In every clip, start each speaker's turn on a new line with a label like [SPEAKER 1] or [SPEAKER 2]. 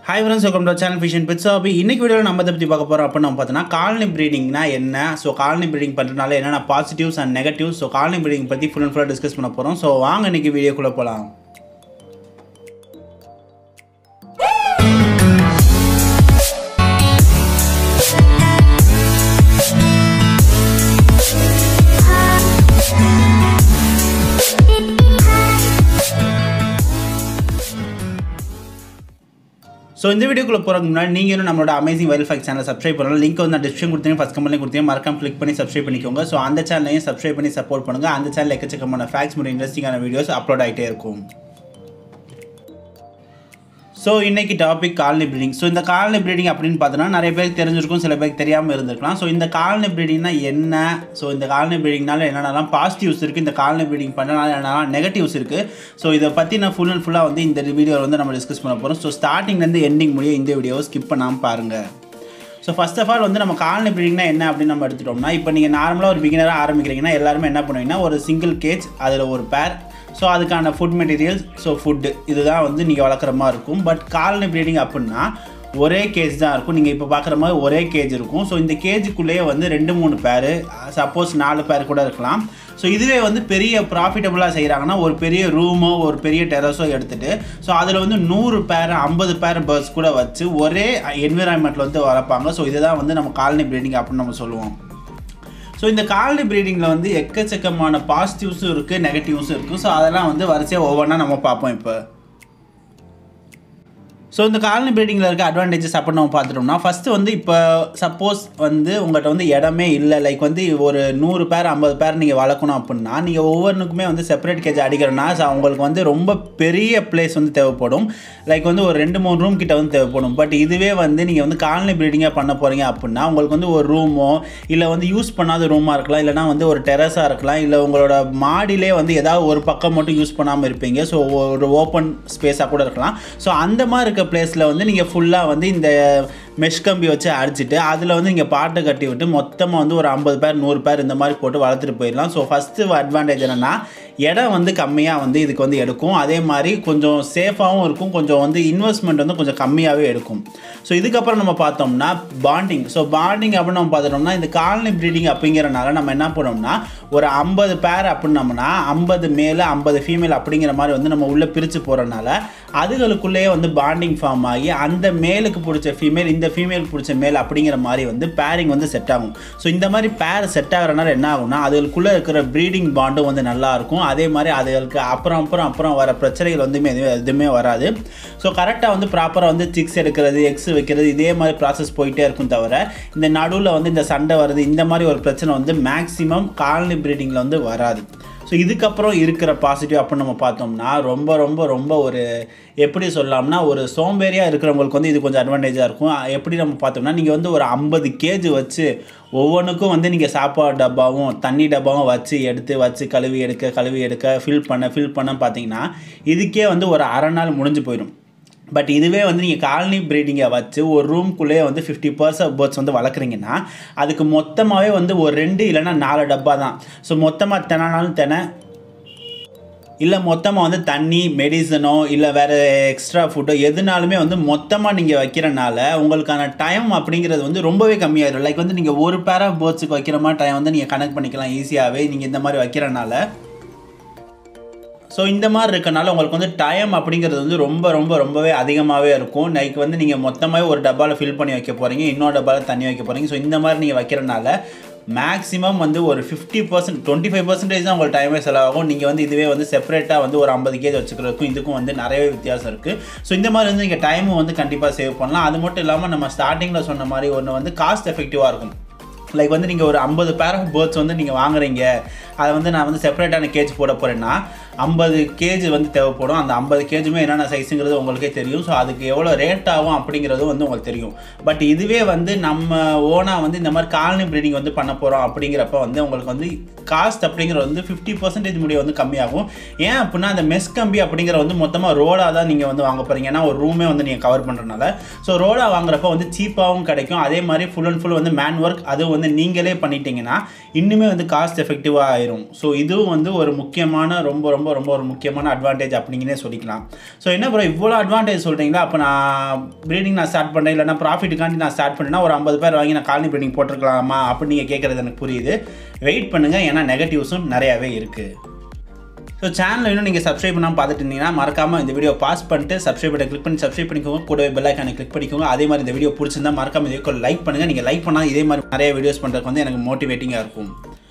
[SPEAKER 1] hi friends welcome to channel fishing bits அப்போ இன்னைக்கு வீடியோவில் நம்ம இதை பற்றி பார்க்க போகிறோம் அப்படின்னு நம்ம பார்த்தோன்னா காலனி ப்ரீடிங்னா என்ன ஸோ காலனி ப்ரீடிங் பண்ணுறதுனால என்னென்ன positives and negatives so colony breeding பற்றி ஃபுல் அண்ட் ஃபுல்லாக டிஸ்கஸ் பண்ண போகிறோம் ஸோ வாங்க இன்னைக்கு வீடியோக்குள்ளே போகலாம் ஸோ இந்த வீடியோக்குள்ள போகிறதுக்கு முன்னாடி நீங்கள் இன்னும் நம்மளோட amazing wild fact channel subscribe பண்ணலாம் லிங்க் வந்து நான் டிஸ்கிரிப்ஷன் கொடுத்தீங்க ஃபஸ்ட் கம்பெனி கொடுத்தீங்க மறக்காம கிளிக் பண்ணி சப்ஸ்கிரைப் பண்ணிக்கோங்க ஸோ அந்த சேனலையும் சப்ஸ்கிரைப் பண்ணி சப்போர்ட் பண்ணுங்கள் அந்த சேனல் எக்கச்சக்கமான ஃபேக்ட்ஸ் மற்றும் இன்ட்ரெஸ்டிங்கான வீடியோஸ் அப்லோட் ஆகிட்டே இருக்கும் ஸோ இன்னைக்கு டாபிக் காலனி ப்ரீடிங் ஸோ இந்த காலனி ப்ரீடிங் அப்படின்னு பார்த்தோன்னா நிறைய பேருக்கு தெரிஞ்சிருக்கும் சில பேருக்கு தெரியாமல் இருந்திருக்கலாம் ஸோ இந்த காலனி ப்ரீடிங்னா என்ன ஸோ இந்த காலனி ப்ரீடிங்னால என்னென்னலாம் பாசிட்டிவ்ஸ் இருக்குது இந்த காலனி ப்ரீடிங் பண்ணனால என்னென்னலாம் நெகட்டிவ்ஸ் இருக்குது ஸோ இதை பற்றி நான் ஃபுல் அண்ட் ஃபுல்லாக வந்து இந்த வீடியோவில் வந்து நம்ம டிஸ்கஸ் பண்ண போகிறோம் ஸோ ஸ்டார்டிங்லேருந்து எண்டிங் முடியும் இந்த வீடியோவை ஸ்கிப் பண்ணாமல் பாருங்கள் ஸோ ஃபஸ்ட் ஆஃப் ஆல் வந்து நம்ம காலனி ப்ரீடிங்னா என்ன அப்படின்னு நம்ம எடுத்துட்டோம்னா இப்போ நீங்கள் நார்மலாக ஒரு பிகினராக ஆரம்பிக்கிறீங்கன்னா எல்லாருமே என்ன பண்ணுவீங்கன்னா ஒரு சிங்கிள் கேஜ் அதில் ஒரு பேர் ஸோ அதுக்கான ஃபுட் மெட்டீரியல்ஸ் ஸோ ஃபுட்டு இதுதான் வந்து நீங்கள் வளர்க்குற மாதிரி இருக்கும் பட் காலனி ப்ரீடிங் அப்படின்னா ஒரே கேஜ் தான் இருக்கும் நீங்கள் இப்போ பார்க்குற மாதிரி ஒரே கேஜ் இருக்கும் ஸோ இந்த கேஜுக்குள்ளேயே வந்து ரெண்டு மூணு பேர் சப்போஸ் நாலு பேர் கூட இருக்கலாம் ஸோ இதுவே வந்து பெரிய ப்ராஃபிட்டபுளாக செய்கிறாங்கன்னா ஒரு பெரிய ரூமோ ஒரு பெரிய டெரஸோ எடுத்துகிட்டு ஸோ அதில் வந்து நூறு பேர் ஐம்பது பேர் பேர்ட்ஸ் கூட வச்சு ஒரே என்விரான்மெண்ட்டில் வந்து வளர்ப்பாங்க ஸோ இதுதான் வந்து நம்ம காலனி ப்ரீடிங் அப்படின்னு நம்ம சொல்லுவோம் ஸோ இந்த காலனி ப்ரீடிங்கில் வந்து எக்கச்சக்கமான பாசிட்டிவ்ஸும் இருக்குது நெகட்டிவ்ஸும் இருக்குது ஸோ அதெல்லாம் வந்து வரிசையாக ஒவ்வொன்றா நம்ம பார்ப்போம் இப்போ ஸோ இந்த காலனி ப்ரீடிங்கில் இருக்க அட்வான்டேஜஸ் அப்படின்னு நம்ம பார்த்துட்டோம்னா ஃபஸ்ட்டு வந்து இப்போ சப்போஸ் வந்து உங்கள்கிட்ட வந்து இடமே இல்லை லைக் வந்து ஒரு நூறு பேர் ஐம்பது பேர் நீங்கள் வளர்க்கணும் அப்படின்னா நீங்கள் ஒவ்வொன்றுக்குமே வந்து செப்பரேட் கேஜ் அடிக்கிறோன்னா ஸோ உங்களுக்கு வந்து ரொம்ப பெரிய பிளேஸ் வந்து தேவைப்படும் லைக் வந்து ஒரு ரெண்டு மூணு ரூம் கிட்ட வந்து தேவைப்படும் பட் இதுவே வந்து நீங்கள் வந்து காலனி ப்ரீடிங்காக பண்ண போகிறீங்க அப்படின்னா உங்களுக்கு வந்து ஒரு ரூமோ இல்லை வந்து யூஸ் பண்ணாத ரூமாக இருக்கலாம் இல்லைனா வந்து ஒரு டெரஸாக இருக்கலாம் இல்லை உங்களோட மாடியிலே வந்து ஏதாவது ஒரு பக்கம் மட்டும் யூஸ் பண்ணாமல் இருப்பீங்க ஸோ ஒரு ஓப்பன் ஸ்பேஸாக கூட இருக்கலாம் ஸோ அந்த மாதிரி இருக்க பிளேஸில் வந்து நீங்கள் ஃபுல்லாக வந்து இந்த மெஷ் கம்பி வச்சு அடிச்சுட்டு அதில் வந்து நீங்கள் பாட்டை கட்டி விட்டு மொத்தமாக வந்து ஒரு ஐம்பது பேர் நூறு பேர் இந்த மாதிரி போட்டு வளர்த்துட்டு போயிடலாம் ஸோ ஃபஸ்ட்டு அட்வான்டேஜ் என்னென்னா இடம் வந்து கம்மியாக வந்து இதுக்கு வந்து எடுக்கும் அதே மாதிரி கொஞ்சம் சேஃபாகவும் இருக்கும் கொஞ்சம் வந்து இன்வெஸ்ட்மெண்ட் வந்து கொஞ்சம் கம்மியாகவே எடுக்கும் ஸோ இதுக்கப்புறம் நம்ம பார்த்தோம்னா பாண்டிங் ஸோ பாண்டிங் அப்படின்னு நம்ம பார்த்துட்டோம்னா இந்த காலனி ப்ரீடிங் அப்படிங்கிறனால நம்ம என்ன பண்ணோம்னா ஒரு ஐம்பது பேர் அப்படின்னோம்னா ஐம்பது மேலே ஐம்பது ஃபீமேல் அப்படிங்கிற மாதிரி வந்து நம்ம உள்ளே பிரித்து போகிறனால அதுகளுக்குள்ளேயே வந்து பாண்டிங் ஃபார்ம் ஆகி அந்த மேலுக்கு பிடிச்ச ஃபீமேல் இந்த ஃபீமேல் பிடிச்ச மேல் அப்படிங்கிற மாதிரி வந்து பேரிங் வந்து செட் ஆகும் ஸோ இந்த மாதிரி பேர் செட் ஆகிறனால என்ன ஆகும்னா அதுக்குள்ளே இருக்கிற ப்ரீடிங் பாண்டும் வந்து நல்லாயிருக்கும் அதே மாதிரி அதுகளுக்கு அப்புறம் அப்புறம் அப்புறம் வர பிரச்சனைகள் வந்துமே எதுவுமே எதுவுமே வராது ஸோ கரெக்டாக வந்து ப்ராப்பராக வந்து சிக்ஸ் எடுக்கிறது எக்ஸ் வைக்கிறது இதே மாதிரி ப்ராசஸ் போயிட்டே இருக்கும் தவிர இந்த நடுவில் வந்து இந்த சண்டை வருது இந்த மாதிரி ஒரு பிரச்சனை வந்து மேக்ஸிமம் காலனி ப்ரீடிங்கில் வந்து வராது ஸோ இதுக்கப்புறம் இருக்கிற பாசிட்டிவ் அப்படின்னு நம்ம பார்த்தோம்னா ரொம்ப ரொம்ப ரொம்ப ஒரு எப்படி சொல்லலாம்னா ஒரு சோம்பேறியாக இருக்கிறவங்களுக்கு வந்து இது கொஞ்சம் அட்வான்டேஜாக இருக்கும் எப்படி நம்ம பார்த்தோம்னா நீங்கள் வந்து ஒரு ஐம்பது கேஜி வச்சு ஒவ்வொன்றுக்கும் வந்து நீங்கள் சாப்பாடு டப்பாவும் தண்ணி டப்பாவும் வச்சு எடுத்து வச்சு கழுவி எடுக்க கழுவி எடுக்க ஃபில் பண்ண ஃபில் பண்ண பார்த்தீங்கன்னா இதுக்கே வந்து ஒரு அரை நாள் முடிஞ்சு போயிடும் பட் இதுவே வந்து நீங்கள் காலனி ப்ரீடிங்கை வச்சு ஒரு ரூம்குள்ளேயே வந்து ஃபிஃப்டி பர்சன்ட் பேர்ட்ஸ் வந்து வளர்க்குறீங்கன்னா அதுக்கு மொத்தமாகவே வந்து ஒரு ரெண்டு இல்லைன்னா நாலு டப்பா தான் ஸோ மொத்தமாக தினாலும் தினை இல்லை மொத்தமாக வந்து தண்ணி மெடிசனோ இல்லை வேறு எக்ஸ்ட்ரா ஃபுட்டோ எதுனாலுமே வந்து மொத்தமாக நீங்கள் வைக்கிறனால உங்களுக்கான டைம் அப்படிங்கிறது வந்து ரொம்பவே கம்மியாயிடும் லைக் வந்து நீங்கள் ஒரு பேர் ஆஃப் பேர்ட்ஸுக்கு வைக்கிற மாதிரி டைம் வந்து நீங்கள் கனெக்ட் பண்ணிக்கலாம் ஈஸியாகவே நீங்கள் இந்த மாதிரி வைக்கிறனால ஸோ இந்த மாதிரி இருக்கனால உங்களுக்கு வந்து டைம் அப்படிங்கிறது வந்து ரொம்ப ரொம்ப ரொம்பவே அதிகமாகவே இருக்கும் லைக் வந்து நீங்கள் மொத்தமாகவே ஒரு டப்பாவில் ஃபில் பண்ணி வைக்க போகிறீங்க இன்னொரு டப்பாவில் தண்ணி வைக்க போகிறீங்க ஸோ இந்த மாதிரி நீங்கள் வைக்கிறனால மேக்ஸிமம் வந்து ஒரு fifty percent twenty five percentage தான் உங்களுக்கு டைமே செலவாகும் நீங்கள் வந்து இதுவே வந்து செப்பரேட்டாக வந்து ஒரு ஐம்பது கேஜ் வச்சுக்கிறதுக்கும் இதுக்கும் வந்து நிறையவே வித்தியாசம் இருக்குது ஸோ இந்த மாதிரி வந்து நீங்கள் டைமும் வந்து கண்டிப்பாக சேவ் பண்ணலாம் அது மட்டும் இல்லாமல் நம்ம ஸ்டார்டிங்கில் சொன்ன மாதிரி ஒன்று வந்து காஸ்ட் எஃபெக்டிவாக இருக்கும் லைக் வந்து நீங்கள் ஒரு ஐம்பது பேர் ஆஃப் பேர்ட்ஸ் வந்து நீங்கள் வாங்குறீங்க அதை வந்து நான் வந்து செப்பரேட்டான கேஜ் போட போகிறேன்னா ஐம்பது கேஜ் வந்து தேவைப்படும் அந்த ஐம்பது கேஜுமே என்னென்ன சைஸுங்கிறது உங்களுக்கே தெரியும் ஸோ அதுக்கு எவ்வளோ ரேட் ஆகும் அப்படிங்கிறது வந்து உங்களுக்கு தெரியும் பட் இதுவே வந்து நம்ம ஓனாக வந்து இந்த மாதிரி காலனி ப்ரீடிங் வந்து பண்ண போகிறோம் அப்படிங்கிறப்ப வந்து உங்களுக்கு வந்து காஸ்ட் அப்படிங்கிறது வந்து ஃபிஃப்டி பர்சன்டேஜ் முடிய வந்து கம்மியாகும் ஏன் அப்படின்னா அந்த மெஸ் கம்பி அப்படிங்கிற வந்து மொத்தமாக ரோடாக தான் நீங்கள் வந்து வாங்க போகிறீங்க ஏன்னா ஒரு ரூமே வந்து நீங்கள் கவர் பண்ணுறதுனால ஸோ ரோடாக வாங்குறப்ப வந்து சீப்பாகவும் கிடைக்கும் அதே மாதிரி ஃபுல் அண்ட் ஃபுல் வந்து மேன் ஒர்க் அது வந்து நீங்களே பண்ணிட்டீங்கன்னா இன்னுமே வந்து காஸ்ட் எஃபெக்டிவாக ஆயிரும் ஸோ இதுவும் வந்து ஒரு முக்கியமான ரொம்ப ரொம்ப ரொம்ப ரொம்ப ஒரு முக்கியமான அட்வான்டேஜ் அப்படிங்கன்னே சொல்லிக்கலாம் ஸோ என்ன ப்ரோ இவ்வளோ அட்வான்டேஜ் சொல்கிறீங்களா அப்போ நான் ப்ரீடிங் நான் ஸ்டார்ட் பண்ணேன் இல்லைனா ப்ராஃபிட்டுக்காண்டி நான் ஸ்டார்ட் பண்ணேன்னா ஒரு ஐம்பது பேர் வாங்கி நான் காலனி ப்ரீடிங் போட்டிருக்கலாமா அப்படின்னு நீங்கள் கேட்குறது எனக்கு புரியுது வெயிட் பண்ணுங்கள் ஏன்னா நெகட்டிவ்ஸும் நிறையாவே இருக்குது ஸோ சேனல் இன்னும் நீங்கள் சப்ஸ்கிரைப் பண்ணாமல் பார்த்துட்டு இருந்தீங்கன்னா மறக்காமல் இந்த வீடியோ பாஸ் பண்ணிட்டு சப்ஸ்கிரைப் பண்ணி கிளிக் பண்ணி சப்ஸ்கிரைப் பண்ணிக்கோங்க கூடவே பெல் ஐக்கானை கிளிக் பண்ணிக்கோங்க அதே மாதிரி இந்த வீடியோ பிடிச்சிருந்தா மறக்காம இந்த வீடியோ லைக் பண்ணுங்கள் நீங்கள் லைக் பண்ணால் இதே மாதிரி நிறைய வீடியோஸ் பண்ணுறதுக்கு வந்து எனக்கு மோட்டிவேட்டிங்காக இருக்கும்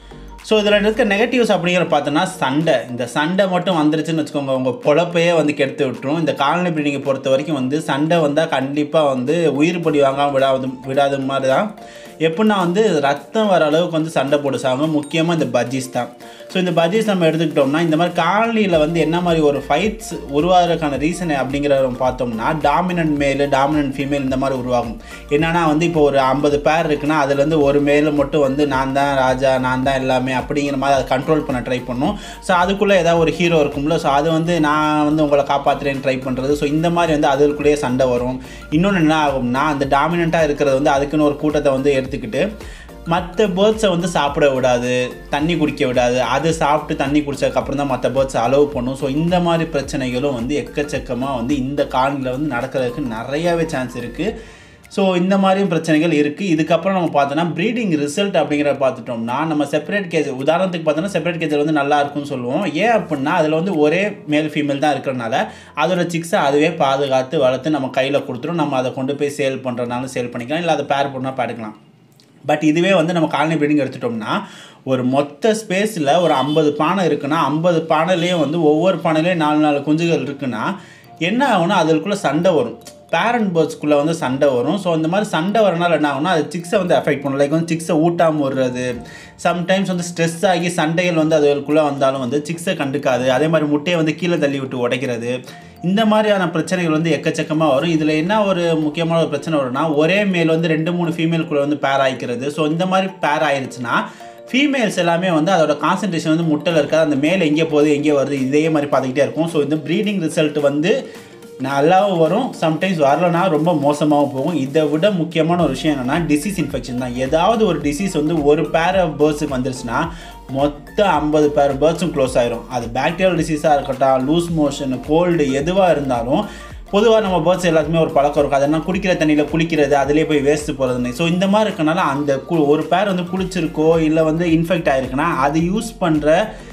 [SPEAKER 1] ஸோ இதில் இருக்க நெகட்டிவ்ஸ் அப்படிங்கிற பார்த்தோன்னா சண்டை இந்த சண்டை மட்டும் வந்துருச்சுன்னு வச்சுக்கோங்க உங்கள் பொழப்பையே வந்து கெடுத்து விட்டுரும் இந்த காலனி ப்ரீடிங்கை பொறுத்த வரைக்கும் வந்து சண்டை வந்தால் கண்டிப்பாக வந்து உயிர் படி வாங்காமல் விடாது விடாத மாதிரி தான் எப்படின்னா வந்து ரத்தம் வர அளவுக்கு வந்து சண்டை போட்டு சாங்க முக்கியமாக இந்த பஜ்ஜீஸ் தான் ஸோ இந்த பஜ்ஜீஸ் நம்ம எடுத்துக்கிட்டோம்னா இந்த மாதிரி காலனியில் வந்து என்ன மாதிரி ஒரு ஃபைட்ஸ் உருவாகிறதுக்கான ரீசன் அப்படிங்கிறத பார்த்தோம்னா டாமினன்ட் மேலு டாமினன்ட் ஃபீமேல் இந்த மாதிரி உருவாகும் என்னன்னா வந்து இப்போ ஒரு ஐம்பது பேர் இருக்குன்னா அதுலேருந்து ஒரு மேலு மட்டும் வந்து நான் தான் ராஜா நான் தான் எல்லாமே அப்படிங்கிற மாதிரி அதை கண்ட்ரோல் பண்ண ட்ரை பண்ணும் ஸோ அதுக்குள்ளே ஏதாவது ஒரு ஹீரோ இருக்கும்ல ஸோ அது வந்து நான் வந்து உங்களை காப்பாற்றுறேன்னு ட்ரை பண்ணுறது ஸோ இந்த மாதிரி வந்து அதுக்குள்ளேயே சண்டை வரும் இன்னொன்று என்ன ஆகும்னா அந்த டாமினண்ட்டாக இருக்கிறது வந்து அதுக்குன்னு ஒரு கூட்டத்தை வந்து எடுத்துக்கிட்டு மற்ற பேர்ட்ஸை வந்து சாப்பிட விடாது தண்ணி குடிக்க விடாது அது சாப்பிட்டு தண்ணி குடிச்சதுக்கப்புறம் தான் மற்ற பேர்ட்ஸ் அலோவ் பண்ணும் ஸோ இந்த மாதிரி பிரச்சனைகளும் வந்து எக்கச்சக்கமாக வந்து இந்த காலனியில் வந்து நடக்கிறதுக்கு நிறையாவே சான்ஸ் இருக்குது ஸோ இந்த மாதிரியும் பிரச்சனைகள் இருக்குது இதுக்கப்புறம் நம்ம பார்த்தோன்னா ப்ரீடிங் ரிசல்ட் அப்படிங்கிறத பார்த்துட்டோம்னா நம்ம செப்பரேட் கேஜ் உதாரணத்துக்கு பார்த்தோன்னா செப்பரேட் கேஜில் வந்து நல்லா இருக்கும்னு சொல்லுவோம் ஏன் அப்படின்னா அதில் வந்து ஒரே மேல் ஃபீமேல் தான் இருக்கிறனால அதோட சிக்ஸை அதுவே பாதுகாத்து வளர்த்து நம்ம கையில் கொடுத்துரும் நம்ம அதை கொண்டு போய் சேல் பண்ணுறதுனாலும் சேல் பண்ணிக்கலாம் இல்லை அதை பேர் பண்ணால் எடுக்கலாம் பட் இதுவே வந்து நம்ம காலனி ப்ரீடிங் எடுத்துட்டோம்னா ஒரு மொத்த ஸ்பேஸில் ஒரு ஐம்பது பானை இருக்குன்னா ஐம்பது பானையிலையும் வந்து ஒவ்வொரு பானையிலையும் நாலு நாலு குஞ்சுகள் இருக்குன்னா என்ன ஆகும்னா அதுக்குள்ளே சண்டை வரும் பேரண்ட் பேர்ட்ஸ்குள்ளே வந்து சண்டை வரும் ஸோ அந்த மாதிரி சண்டை வரனால என்ன ஆகும்னா அது சிக்ஸை வந்து அஃபெக்ட் பண்ணும் லைக் வந்து சிக்ஸை ஊட்டாமல் விடுறது சம்டைம்ஸ் வந்து ஸ்ட்ரெஸ் ஆகி சண்டைகள் வந்து அதுக்குள்ளே வந்தாலும் வந்து சிக்ஸை கண்டுக்காது அதே மாதிரி முட்டையை வந்து கீழே தள்ளி விட்டு உடைக்கிறது இந்த மாதிரியான பிரச்சனைகள் வந்து எக்கச்சக்கமாக வரும் இதில் என்ன ஒரு முக்கியமான ஒரு பிரச்சனை வரும்னா ஒரே மேல் வந்து ரெண்டு மூணு ஃபீமேல்குள்ளே வந்து பேர் ஆகிக்கிறது ஸோ இந்த மாதிரி பேர் ஆயிடுச்சுன்னா ஃபீமேல்ஸ் எல்லாமே வந்து அதோட கான்சன்ட்ரேஷன் வந்து முட்டையில் இருக்காது அந்த மேலே எங்கே போகுது எங்கே வருது இதே மாதிரி பார்த்துக்கிட்டே இருக்கும் ஸோ இந்த ப்ரீடிங் ரிசல்ட் வந்து நல்லாவும் வரும் சம்டைம்ஸ் வரலனா ரொம்ப மோசமாகவும் போகும் இதை விட முக்கியமான ஒரு விஷயம் என்னென்னா டிசீஸ் இன்ஃபெக்ஷன் தான் ஏதாவது ஒரு டிசீஸ் வந்து ஒரு பேர் ஆஃப் பேர்ட்ஸுக்கு வந்துருச்சுன்னா மொத்தம் ஐம்பது பேர் பேர்ட்ஸும் க்ளோஸ் ஆயிரும் அது பாக்டீரியல் டிசீஸாக இருக்கட்டும் லூஸ் மோஷன் கோல்டு எதுவாக இருந்தாலும் பொதுவாக நம்ம பேர்ட்ஸ் எல்லாத்துக்குமே ஒரு பழக்கம் இருக்கும் அதெல்லாம் குடிக்கிற தண்ணியில் குளிக்கிறது அதிலே போய் வேஸ்ட்டு போகிறதுன்னு ஸோ இந்த மாதிரி இருக்கனால அந்த கு ஒரு பேர் வந்து குளிச்சிருக்கோ இல்லை வந்து இன்ஃபெக்ட் ஆகிருக்குன்னா அது யூஸ் பண்ணுற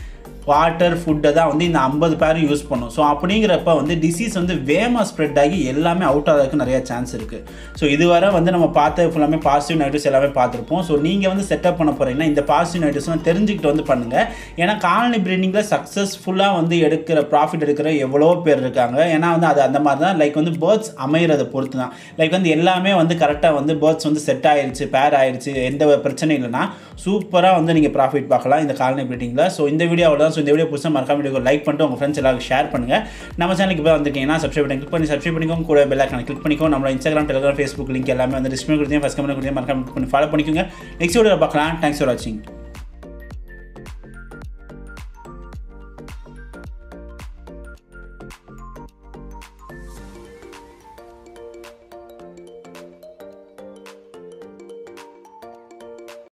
[SPEAKER 1] வாட்டர் ஃபுட்டை தான் வந்து இந்த ஐம்பது பேரும் யூஸ் பண்ணும் ஸோ அப்படிங்கிறப்ப வந்து டிசீஸ் வந்து வேகமாக ஸ்ப்ரெட் ஆகி எல்லாமே அவுட் ஆகிறதுக்கு நிறைய சான்ஸ் இருக்குது ஸோ இதுவரை வந்து நம்ம பார்த்த ஃபுல்லாமே பாசிட்டிவ் நெகட்டிவ்ஸ் எல்லாமே பார்த்துருப்போம் ஸோ நீங்கள் வந்து செட்டப் பண்ண போகிறீங்கன்னா இந்த பாசிட்டிவ் நெகட்டிவ்ஸ்லாம் தெரிஞ்சுக்கிட்டு வந்து பண்ணுங்கள் ஏன்னா காலனி ப்ரீடிங்கில் சக்ஸஸ்ஃபுல்லாக வந்து எடுக்கிற ப்ராஃபிட் எடுக்கிற எவ்வளோ பேர் இருக்காங்க ஏன்னா வந்து அது அந்த மாதிரி தான் லைக் வந்து பேர்ட்ஸ் அமைகிறத பொறுத்து தான் லைக் வந்து எல்லாமே வந்து கரெக்டாக வந்து பேர்ட்ஸ் வந்து செட் ஆயிருச்சு பேர் ஆயிருச்சு எந்த பிரச்சனையும் இல்லைன்னா சூப்பராக வந்து நீங்கள் ப்ராஃபிட் பார்க்கலாம் இந்த காலனி ப்ரீடிங்கில் ஸோ இந்த வீடியோவில் தான் ஸோ இந்த வீடியோ புதுசாக மறக்காம வீடியோ லைக் பண்ணிட்டு உங்கள் ஃப்ரெண்ட்ஸ் எல்லாருக்கும் ஷேர் பண்ணுங்கள் நம்ம சேனலுக்கு இப்போ வந்துட்டீங்கன்னா சப்ஸ்கிரைப் பண்ணி கிளிக் பண்ணி சப்ஸ்கிரைப் பண்ணிக்கோங்க கூட பெல் ஐக்கான கிளிக் பண்ணிக்கோங்க நம்மளோட இன்ஸ்டாகிராம் டெலிகிராம் ஃபேஸ்புக் லிங்க் எல்லாமே வந்து டிஸ்பிளே கொடுத்தீங்க ஃபஸ்ட் கமெண்ட் கொடுத்தீங்க மறக்காம பண்ணி ஃபாலோ பண்ணிக்கோங்க நெக்ஸ்ட் வீடியோ பார்க்கலாம் தேங்க்ஸ் ஃபார் வாட்சிங்